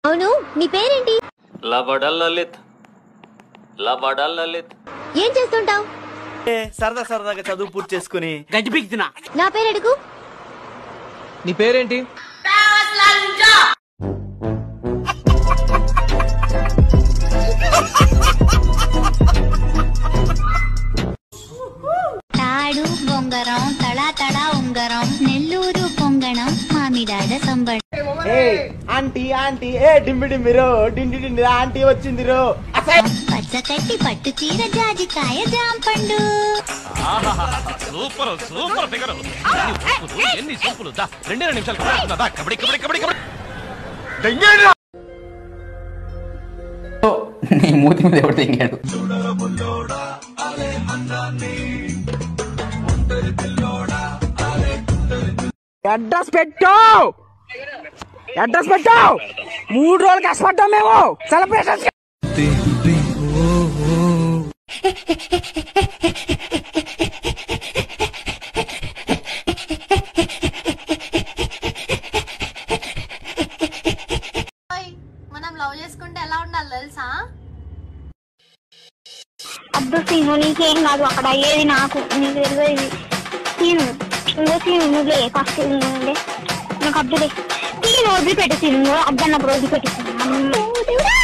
అవును నీ పేరేంటి లబడల్ లలిత్ లబడల్ లలిత్ ఏం చేస్తుంటావు సరదా సరదాగా చదువు పూర్తి చేసుకుని గడ్డి పీకుతున్నా నా పేరు అడుగు నీ పేరేంటి తాడు బొంగరం తళా తళా ఉంగరం నెల్లూరు పొంగణం మామిడాడ సంబడం ఏ ఆంటీ ఆంటీ ఏ డింబి డింబిరో డిండి డిండి ఆంటీ వచ్చింది రో పచ్చకట్టి పట్టు చీర జాజికాయ జాంపండు సూపర్ సూపర్ ఫిగర్ ఎన్ని సూపులు దా రెండే రెండు నిమిషాలు కబడ్డీ దా కబడ్డీ కబడ్డీ కబడ్డీ కబడ్డీ నీ మూతి మీద ఎవరు తెంగాడు అడ్రస్ పెట్టు అడ్రస్ పెట్టు మూడు రోజులు కష్టపడ్డాం మేము సెలబ్రేషన్ మనం లవ్ చేసుకుంటే ఎలా ఉండాలి తెలుసా అబ్బు సీను నీకేం కాదు అక్కడ అయ్యేది నాకు నీకు తెలియదు సీను ఇంకో సీను నువ్వులే ఫస్ట్ నువ్వులే నాకు అబ్దులే సీను వదిలిపెట్టు సీను అద్దన్నప్పుడు వదిలిపెట్టు సీను. దేవుడా!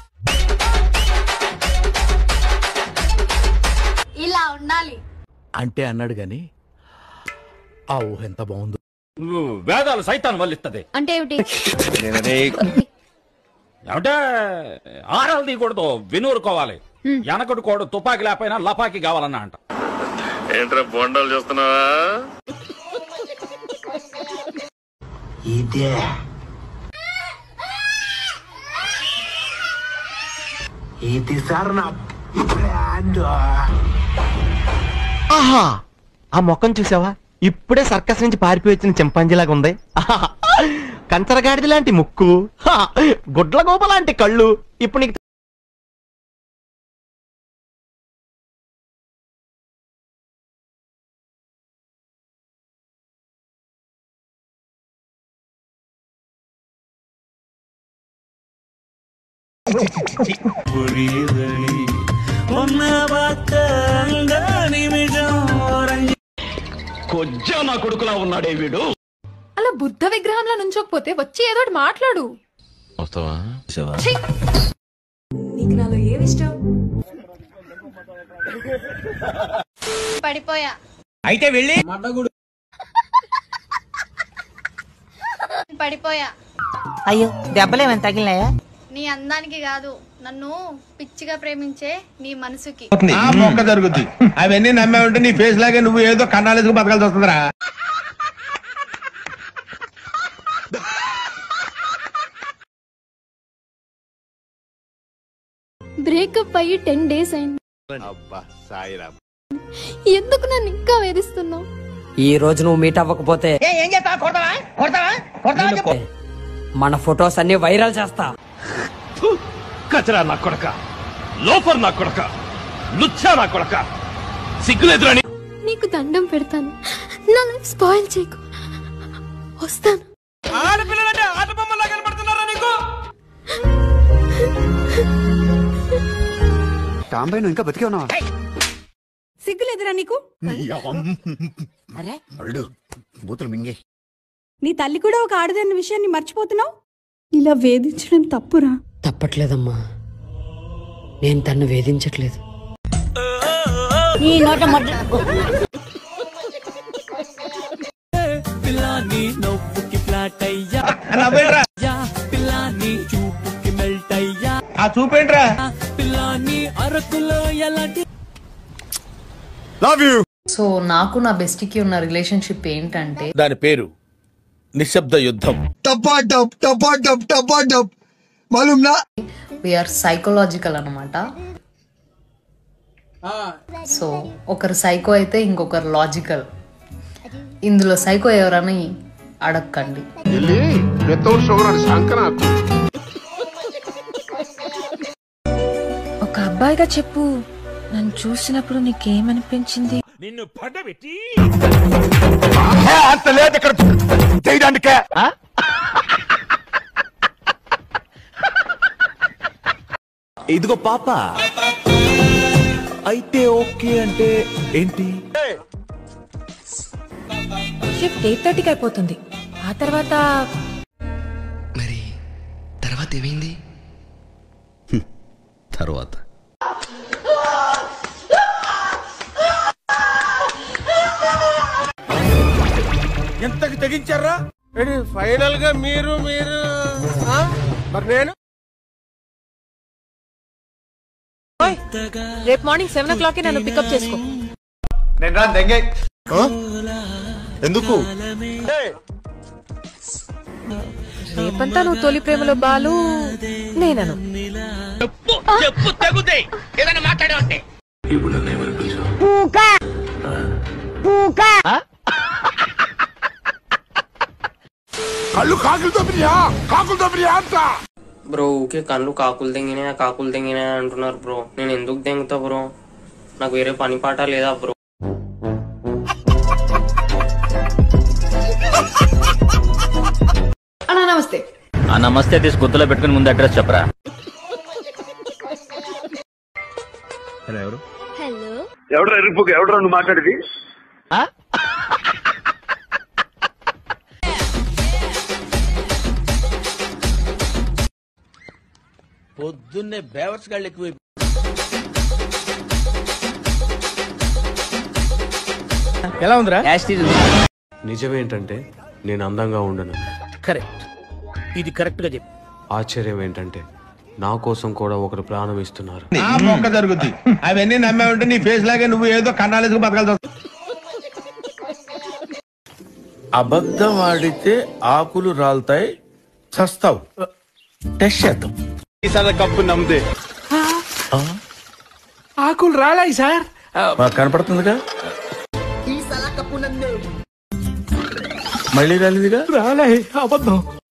ఇలా ఉండాలి అంటే అన్నాడు గాని ఆ ఊహ ఎంత బాగుందో వేదాలు సైతాన్ వల్లిస్తుంది అంటే ఏమిటి ఏమంటే ఆరాలు తీయకూడదు వినూరుకోవాలి వెనకడు కోడు తుపాకి లేకపోయినా లపాకి కావాలన్నా అంట ఏంట్రా బొండాలు చూస్తున్నావా ఇదే ఇది సార్ నా బ్రాండ్ ఆహా ఆ మొక్కం చూసావా ఇప్పుడే సర్కస్ నుంచి పారిపోయి వచ్చిన చింపాంజీలాగా ఉంది ఆహా! కంచరగాడిది లాంటి ముక్కు హా! గుడ్ల గోప లాంటి కళ్ళు ఇప్పుడు నీకు కొజ్జా నా కొడుకులా ఉన్నాడే వీడు అలా బుద్ధ విగ్రహంలో నుంచోకపోతే వచ్చి ఏదో ఒకటి మాట్లాడు వస్తావా నీకు నాలో ఏమి ఇష్టం పడిపోయా అయితే వెళ్ళి పడిపోయా అయ్యో దెబ్బలేమని తగిలినాయా నీ అందానికి కాదు నన్ను పిచ్చిగా ప్రేమించే నీ మనసుకి ఆ మొక్క జరుగుద్ది అవన్నీ నమ్మే ఉంటే నీ ఫేస్ లాగే నువ్వు ఏదో కన్నాలేసుకు బతకాల్సి వస్తుందిరా బ్రేకప్ అయ్యి టెన్ డేస్ అయింది అబ్బా సాయిరామ్ ఎందుకు నన్ను ఇంకా వేధిస్తున్నావు ఈ రోజు నువ్వు మీట్ అవ్వకపోతే ఏం చేస్తావా కొడతావా కొడతావా కొడతావా చెప్పు మన ఫొటోస్ అన్ని వైరల్ చేస్తా కచరా నా కొడక లోఫర్ నా కొడక లుచ్చా నా కొడక సిగ్గులేదురా నీ- నీకు దండం పెడతాను నా లైఫ్ స్పాయిల్ చేయకు వస్తాను ఆడపిల్లలంటే ఆట బొమ్మలా కనబడుతున్నారా నీకు టాంబై నువ్వు ఇంకా బతికే ఉన్నావా సిగ్గులేదురా నీకు బూతులు మింగే నీ తల్లి కూడా ఒక ఆడదన్న విషయాన్ని మర్చిపోతున్నావు ఇలా వేధించడం తప్పురా తప్పట్లేదమ్మా నేను తన్ను వేధించట్లేదు నీ నోట మొట్ట పిల్లాని నవ్వుకి ఫ్లాట్ అయ్యా నవ్వేంట్రా పిల్లాని చూపుకి మెల్ట్ అయ్యా ఆ చూపేంట్రా పిల్లాని అరకులో ఎలాంటి సో నాకు నా బెస్ట్కి ఉన్న రిలేషన్షిప్ ఏంటంటే దాని పేరు నిశ్శబ్ద యుద్ధం టపా టప్ టపా టప్ టపా టప్ మాలూమ్ నా వీఆర్ సైకలాజికల్ అనమాట సో ఒకరు సైకో అయితే ఇంకొకరు లాజికల్ ఇందులో సైకో ఎవరని అడగండి ఒక అబ్బాయిగా చెప్పు నన్ను చూసినప్పుడు నీకేమనిపించింది నిన్ను పడ్డబెట్టి అంత లేదు ఇక్కడ చేయడానికే ఇదిగో పాప అయితే ఓకే అంటే ఏంటి షిఫ్ట్ ఎయిట్ థర్టీకి అయిపోతుంది ఆ తర్వాత మరి తర్వాత ఏమైంది తర్వాత ఎంతకి తెగించారా ఫైనల్ గా మీరు మీరు ఆ? మరి నేను ఓయ్, రేపు మార్నింగ్ సెవెన్ ఓ క్లాక్ నన్ను పికప్ చేసుకో నేను రా దెంగే ఎందుకు రేపంతా నువ్వు తొలి ప్రేమలో బాలు నేనను చెప్పు తగుదే ఏదైనా మాట్లాడే ఉంటే కళ్ళు కాకులతో బిర్యా కాకులతో బిర్యా అంట బ్రో ఊకే కళ్ళు కాకులు తెంగినా కాకులు తెంగినా అంటున్నారు బ్రో నేను ఎందుకు తెంగుతా బ్రో నాకు వేరే పని పాట లేదా బ్రో అన్నా నమస్తే ఆ నమస్తే తీసి గుర్తులో పెట్టుకుని ముందు అడ్రస్ చెప్పరా హలో ఎవడ్రా ఎరుపుకు ఎవడ్రా నువ్వు మాట్లాడేది పొద్దున్నే బేవర్స్ గాళ్ళు ఎక్కువ ఎలా ఉందిరా నిజమేంటంటే నేను అందంగా ఉండను కరెక్ట్ ఇది కరెక్ట్ గా చెప్పు ఆశ్చర్యం ఏంటంటే నా కోసం కూడా ఒకరు ప్రాణం ఇస్తున్నారు ఆ మొక్క జరుగుద్ది అవన్నీ నమ్మే ఉంటే నీ ఫేస్ లాగే నువ్వు ఏదో కన్నాలేసుకు బతకాల్సి వస్తుంది అబద్ధం ఆడితే ఆకులు రాలుతాయి చస్తావు టెస్ట్ చేద్దాం ఈసారి కప్పు నమ్మితే ఆకులు రాలాయి సార్ మాకు కనపడుతుందిగా మళ్ళీ రాలేదుగా రాలే అబద్ధం